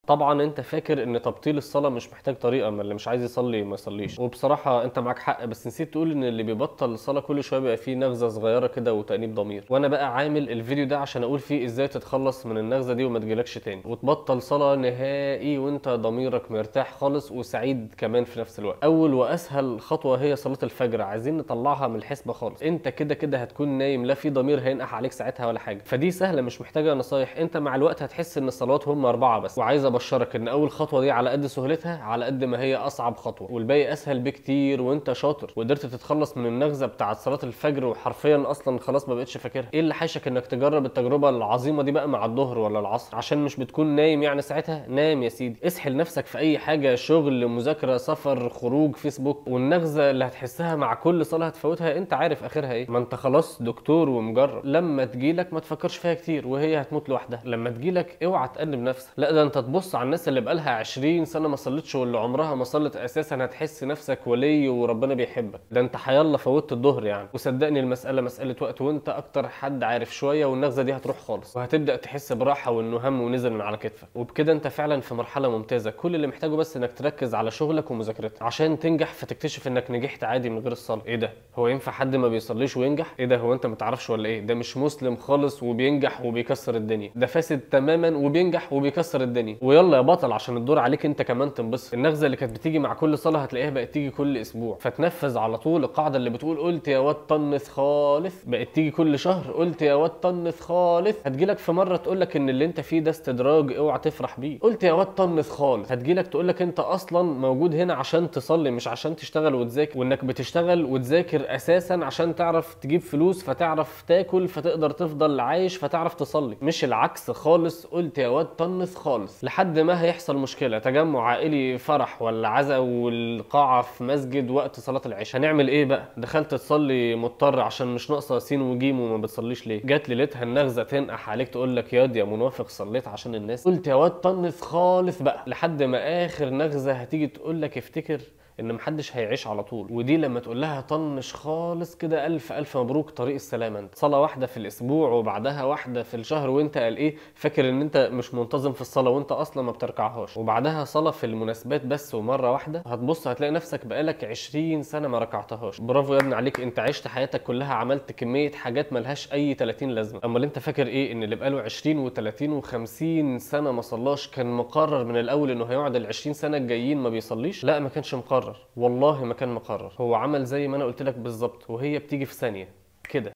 طبعا انت فاكر ان تبطيل الصلاه مش محتاج طريقه ما اللي مش عايز يصلي ما يصليش وبصراحه انت معاك حق بس نسيت تقول ان اللي بيبطل الصلاه كل شويه بيبقى فيه نغزه صغيره كده وتانيب ضمير وانا بقى عامل الفيديو ده عشان اقول فيه ازاي تتخلص من النغزه دي وما تجيلكش تاني وتبطل صلاه نهائي وانت ضميرك مرتاح خالص وسعيد كمان في نفس الوقت اول واسهل خطوه هي صلاه الفجر عايزين نطلعها من الحسبه خالص انت كده كده هتكون نايم لا في ضمير هينقح عليك ساعتها ولا حاجه فدي سهله مش محتاجه نصايح انت مع الوقت هتحس ان الصلوات هم اربعه بس وعايز ابشرك ان اول خطوه دي على قد سهولتها على قد ما هي اصعب خطوه والباقي اسهل بكتير وانت شاطر وقدرت تتخلص من النغزه بتاعه صلاه الفجر وحرفيا اصلا خلاص ما بقتش فاكرها ايه اللي حاشك انك تجرب التجربه العظيمه دي بقى مع الظهر ولا العصر عشان مش بتكون نايم يعني ساعتها نام يا سيدي اسحل نفسك في اي حاجه شغل مذاكره سفر خروج فيسبوك والنغزه اللي هتحسها مع كل صلاه هتفوتها انت عارف اخرها ايه ما انت خلاص دكتور ومجرب لما تجيلك ما تفكرش فيها كتير وهي هتموت لوحدها لما تجيلك اوعى تقلب نفسك لا ده انت تبص على الناس اللي بقالها 20 سنه ما صلتش واللي عمرها ما صلت اساسا هتحس نفسك ولي وربنا بيحبك ده انت حيالله فوتت الظهر يعني وصدقني المساله مساله وقت وانت اكتر حد عارف شويه والنغزه دي هتروح خالص وهتبدا تحس براحه وانه هم ونزل من على كتفك وبكده انت فعلا في مرحله ممتازه كل اللي محتاجه بس انك تركز على شغلك ومذاكرتك عشان تنجح فتكتشف انك نجحت عادي من غير الصلاه ايه ده هو ينفع حد ما بيصليش وينجح ايه ده هو انت ما تعرفش ولا ايه ده مش مسلم خالص وبينجح وبيكسر الدنيا ده فاسد تماما وبينجح وبيكسر الدنيا ويلا يا بطل عشان الدور عليك انت كمان تنبسط النغزه اللي كانت بتيجي مع كل صلاه هتلاقيها بقت تيجي كل اسبوع فتنفذ على طول القاعده اللي بتقول قلت يا واد طنث خالص بقت تيجي كل شهر قلت يا واد طنث خالص هتجيلك في مره تقول لك ان اللي انت فيه ده استدراج اوعى تفرح بيه قلت يا واد طنث خالص هتجيلك تقول لك انت اصلا موجود هنا عشان تصلي مش عشان تشتغل وتذاكر وانك بتشتغل وتذاكر اساسا عشان تعرف تجيب فلوس فتعرف تاكل فتقدر تفضل عايش فتعرف تصلي مش العكس خالص قلت يا واد طنث خالص لحد ما هيحصل مشكله تجمع عائلي فرح ولا عزا والقاعه في مسجد وقت صلاه العشاء هنعمل ايه بقى دخلت تصلي مضطر عشان مش ناقصه سين وجيم وما بتصليش ليه جات ليلتها النغزه تنقح عليك تقول لك ياض يا منافق صليت عشان الناس قلت يا واد طنث خالص بقى لحد ما اخر نغزه هتيجي تقول لك افتكر ان محدش هيعيش على طول ودي لما تقول لها طنش خالص كده الف الف مبروك طريق السلامه انت صلاه واحده في الاسبوع وبعدها واحده في الشهر وانت قال ايه فاكر ان انت مش منتظم في الصلاه وانت اصلا ما بتركعهاش وبعدها صلاه في المناسبات بس ومره واحده هتبص هتلاقي نفسك بقالك 20 سنه ما ركعتهاش برافو يا ابني عليك انت عشت حياتك كلها عملت كميه حاجات ملهاش اي 30 لازمه امال انت فاكر ايه ان اللي بقاله 20 و30 و50 سنه ما صلاش كان مقرر من الاول انه هيقعد ال 20 سنه الجايين ما بيصليش لا ما كانش مقرر والله ما كان مقرر هو عمل زي ما انا قلت لك بالظبط وهي بتيجي في ثانيه